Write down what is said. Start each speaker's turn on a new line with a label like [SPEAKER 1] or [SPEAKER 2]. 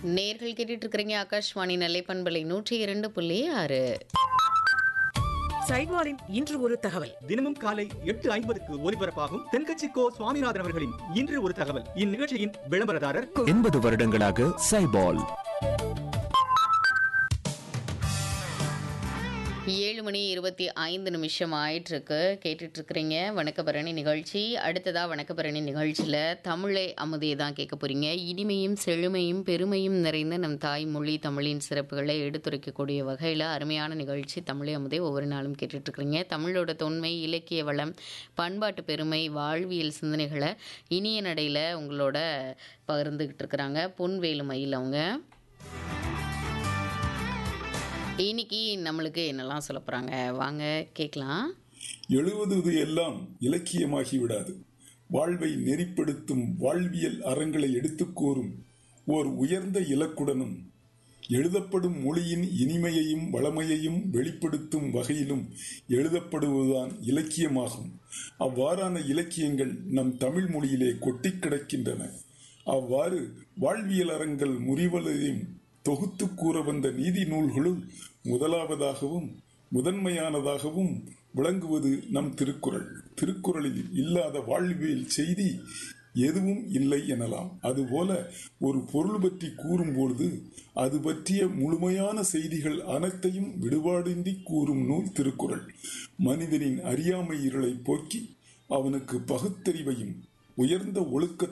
[SPEAKER 1] நேர்கள் கேட்டுட்டு இருக்கிறீங்க ஆகாஷ்வாணி நெல்லை பண்பலை நூற்றி இரண்டு புள்ளி ஆறு
[SPEAKER 2] சைவாரின் இன்று ஒரு தகவல்
[SPEAKER 3] தினமும் காலை எட்டு ஐம்பதுக்கு ஒலிபரப்பாகும் தென்கட்சி கோ சுவாமிநாதன் அவர்களின் இன்று ஒரு தகவல் இந்நிகழ்ச்சியின் விளம்பரதாரர்
[SPEAKER 4] எண்பது வருடங்களாக சைபால்
[SPEAKER 1] ஏழு மணி இருபத்தி ஐந்து நிமிஷம் ஆயிட்டிருக்கு கேட்டுட்டு இருக்கிறீங்க வணக்கபரணி நிகழ்ச்சி அடுத்ததா வணக்கபரணி நிகழ்ச்சியில் தமிழை அமுதே தான் கேட்க போறீங்க இனிமையும் செழுமையும் பெருமையும் நிறைந்த நம் தாய்மொழி தமிழின் சிறப்புகளை எடுத்துரைக்கக்கூடிய வகையில் அருமையான நிகழ்ச்சி தமிழை அமுதே ஒவ்வொரு நாளும் கேட்டுட்டு இருக்கிறீங்க தமிழோட தொன்மை இலக்கிய வளம் பண்பாட்டு பெருமை வாழ்வியல் சிந்தனைகளை இனிய நடையில் உங்களோட பகிர்ந்துக்கிட்டு இருக்கிறாங்க பொன்வேலு மயில் அவங்க இன்னைக்கு நம்மளுக்கு என்னெல்லாம் சொல்ல போகிறாங்க வாங்க கேட்கலாம்
[SPEAKER 5] எழுதுவது எல்லாம் இலக்கியமாகி விடாது வாழ்வை நெறிப்படுத்தும் வாழ்வியல் அறங்களை எடுத்துக் கூறும் ஓர் உயர்ந்த இலக்குடனும் எழுதப்படும் மொழியின் இனிமையையும் வளமையையும் வெளிப்படுத்தும் வகையிலும் எழுதப்படுவதுதான் இலக்கியமாகும் அவ்வாறான இலக்கியங்கள் நம் தமிழ் மொழியிலே கொட்டிக் கிடக்கின்றன அவ்வாறு வாழ்வியல் அறங்கள் முறிவதையும் தொகுத்து கூற வந்த நீதி நூல்களுள் முதலாவதாகவும் முதன்மையானதாகவும் விளங்குவது நம் திருக்குறள் திருக்குறளில் இல்லாத வாழ்வியல் செய்தி எதுவும் இல்லை எனலாம் அதுபோல ஒரு பொருள் பற்றி கூறும்பொழுது அது பற்றிய முழுமையான செய்திகள் அனைத்தையும் விடுபாடின்றி கூறும் நூல் திருக்குறள் மனிதனின் அறியாமை இருளை போக்கி அவனுக்கு பகுத்தறிவையும் உயர்ந்த ஒழுக்க